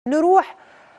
نروح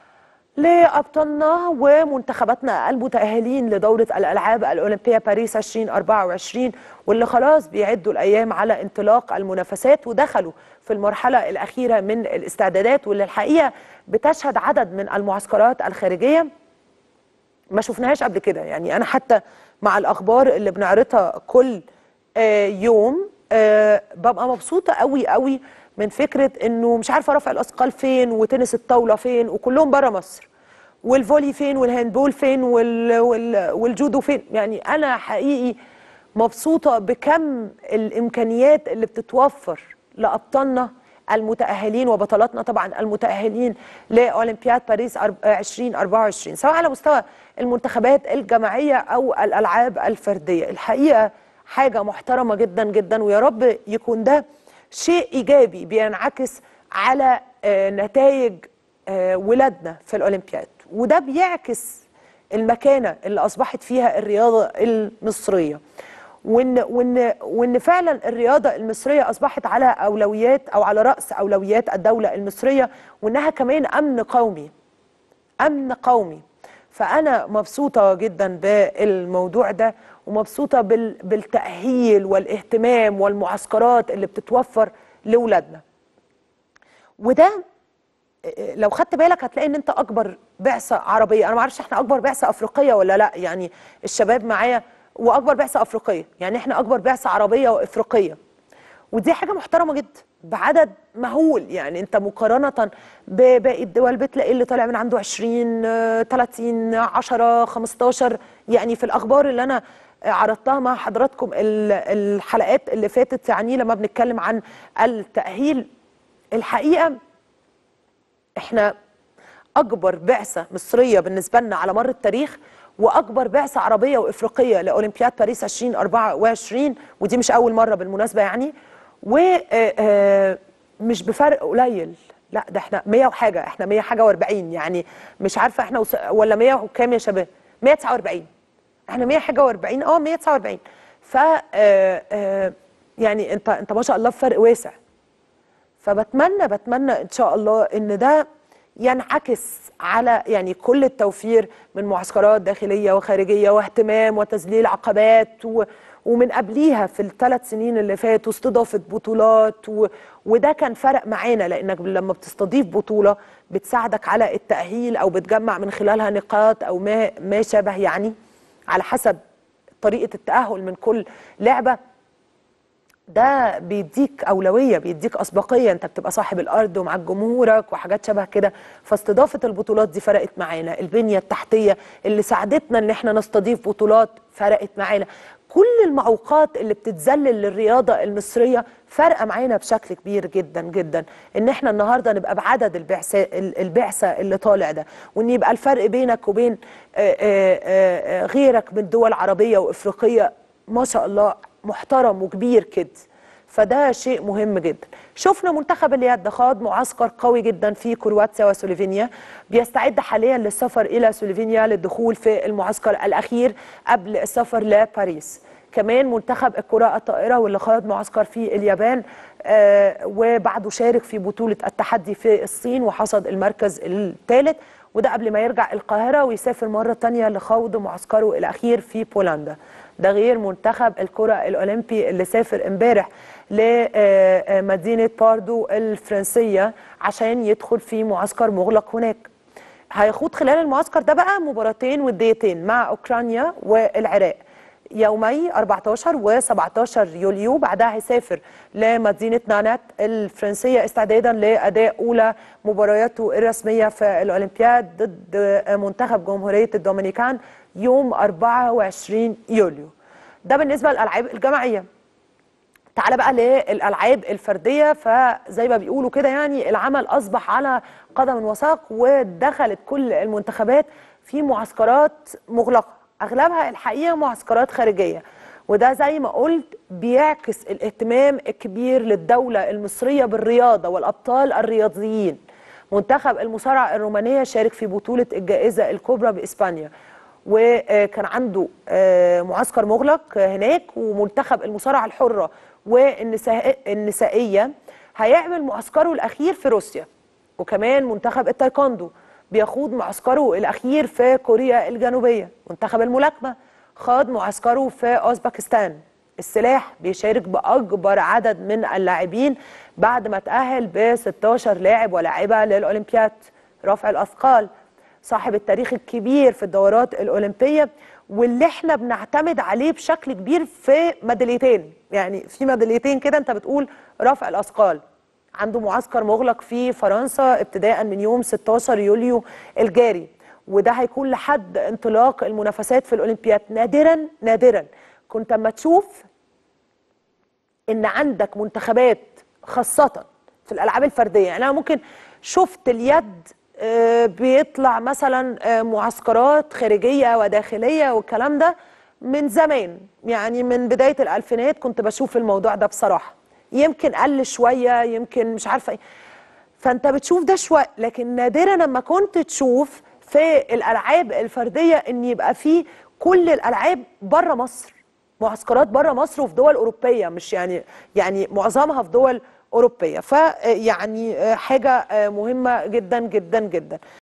لأبطالنا ومنتخباتنا المتأهلين لدورة الألعاب الأولمبية باريس 2024 واللي خلاص بيعدوا الأيام على انطلاق المنافسات ودخلوا في المرحلة الأخيرة من الاستعدادات واللي الحقيقة بتشهد عدد من المعسكرات الخارجية ما شفناهاش قبل كده يعني أنا حتى مع الأخبار اللي بنعرضها كل آه، يوم آه، ببقى مبسوطة قوي قوي من فكرة انه مش عارفة رفع الاثقال فين وتنس الطاولة فين وكلهم بره مصر والفولي فين والهاندبول فين وال وال والجودو فين يعني انا حقيقي مبسوطة بكم الامكانيات اللي بتتوفر لابطالنا المتأهلين وبطلاتنا طبعا المتأهلين لأولمبياد باريس أرب- 2024 سواء على مستوى المنتخبات الجماعية أو الألعاب الفردية الحقيقة حاجة محترمة جدا جدا ويا رب يكون ده شيء إيجابي بينعكس على آه، نتائج آه، ولادنا في الأولمبياد وده بيعكس المكانة اللي أصبحت فيها الرياضة المصرية وإن, وإن, وإن فعلا الرياضة المصرية أصبحت على أولويات أو على رأس أولويات الدولة المصرية وإنها كمان أمن قومي امن قومي فانا مبسوطه جدا بالموضوع ده ومبسوطه بال- بالتاهيل والاهتمام والمعسكرات اللي بتتوفر لاولادنا وده إيه، لو خدت بالك هتلاقي ان انت اكبر بعثه عربيه انا ما اعرفش احنا اكبر بعثه افريقيه ولا لا يعني الشباب معايا واكبر بعثه افريقيه يعني احنا اكبر بعثه عربيه وافريقيه ودي حاجه محترمه جدا بعدد مهول يعني انت مقارنه بباقي الدول بتلاقي اللي طالع من عنده 20 آه، 30 10 15 يعني في الاخبار اللي انا عرضتها مع حضراتكم ال- الحلقات اللي فاتت يعني لما بنتكلم عن التاهيل الحقيقه احنا اكبر بعثه مصريه بالنسبه لنا على مر التاريخ واكبر بعثه عربيه وافريقيه لاولمبياد باريس 2024 ودي مش اول مره بالمناسبه يعني ومش بفرق قليل لا ده احنا 100 وحاجه احنا 100 حاجه و40 يعني مش عارفه احنا وص... ولا 100 وكام يا شباب 149 احنا 100 حاجه و40 اه 149 ف آه، آه، يعني انت انت ما شاء الله فرق واسع فبتمنى بتمنى ان شاء الله ان ده ينعكس على يعني كل التوفير من معسكرات داخليه وخارجيه واهتمام وتذليل عقبات و ومن قبليها في الثلاث سنين اللي فاتوا استضافه بطولات و وده كان فرق معانا لانك لما بتستضيف بطوله بتساعدك على التاهيل او بتجمع من خلالها نقاط او ما ما شابه يعني على حسب طريقه التاهل من كل لعبه ده بيديك أولوية بيديك أسبقية أنت بتبقى صاحب الأرض ومعاك جمهورك وحاجات شبه كده فاستضافة البطولات دي فرقت معانا البنية التحتية اللي ساعدتنا إن احنا نستضيف بطولات فرقت معانا كل المعوقات اللي بتتذلل للرياضة المصرية فارقة معانا بشكل كبير جدا جدا إن احنا النهاردة نبقى بعدد البعثة البعثة اللي طالع ده وإن يبقى الفرق بينك وبين آه، آه، آه، غيرك من دول عربية وإفريقية ما شاء الله محترم وكبير كده فده شيء مهم جدا شفنا منتخب اليد خاض معسكر قوي جدا في كرواتيا وسلوفينيا بيستعد حاليا للسفر الى سلوفينيا للدخول في المعسكر الاخير قبل السفر لباريس كمان منتخب الكرة الطائرة واللي خاض معسكر في اليابان آه وبعده شارك في بطولة التحدي في الصين وحصد المركز الثالث وده قبل ما يرجع القاهرة ويسافر مرة تانية لخوض معسكره الأخير في بولندا ده غير منتخب الكرة الأولمبي اللي سافر امبارح لمدينة باردو الفرنسية عشان يدخل في معسكر مغلق هناك هيخوض خلال المعسكر ده بقى مباراتين وديتين مع أوكرانيا والعراق يومي 14 و 17 يوليو بعدها هيسافر لمدينة نانات الفرنسية استعدادا لأداء أولى مبارياته الرسمية في الأولمبياد ضد منتخب جمهورية الدومينيكان يوم 24 يوليو ده بالنسبة للألعاب الجماعية تعال بقى للالعاب الفرديه فزي ما بيقولوا كده يعني العمل اصبح على قدم وساق ودخلت كل المنتخبات في معسكرات مغلقه اغلبها الحقيقه معسكرات خارجيه وده زي ما قلت بيعكس الاهتمام الكبير للدوله المصريه بالرياضه والابطال الرياضيين منتخب المصارعه الرومانيه شارك في بطوله الجائزه الكبرى باسبانيا وكان عنده آه، معسكر مغلق هناك ومنتخب المصارعه الحره والنسائيه هيعمل معسكره الاخير في روسيا وكمان منتخب التايكوندو بيخوض معسكره الاخير في كوريا الجنوبيه منتخب الملاكمه خاض معسكره في اوزبكستان السلاح بيشارك باكبر عدد من اللاعبين بعد ما تاهل ب 16 لاعب ولاعبه للاولمبياد رفع الاثقال صاحب التاريخ الكبير في الدورات الاولمبيه واللي احنا بنعتمد عليه بشكل كبير في ميداليتين يعني في ميداليتين كده انت بتقول رفع الاثقال عنده معسكر مغلق في فرنسا ابتداء من يوم 16 يوليو الجاري وده هيكون لحد انطلاق المنافسات في الاولمبياد نادرا نادرا كنت اما تشوف ان عندك منتخبات خاصه في الالعاب الفرديه يعني انا ممكن شفت اليد آه، بيطلع مثلا آه، معسكرات خارجيه وداخليه والكلام ده من زمان يعني من بدايه الالفينات كنت بشوف الموضوع ده بصراحه يمكن قل شويه يمكن مش عارفه ايه فانت بتشوف ده شويه لكن نادرا لما كنت تشوف في الالعاب الفرديه ان يبقى في كل الالعاب بره مصر معسكرات بره مصر وفي دول اوروبيه مش يعني يعني معظمها في دول اوروبيه فيعني حاجه مهمه جدا جدا جدا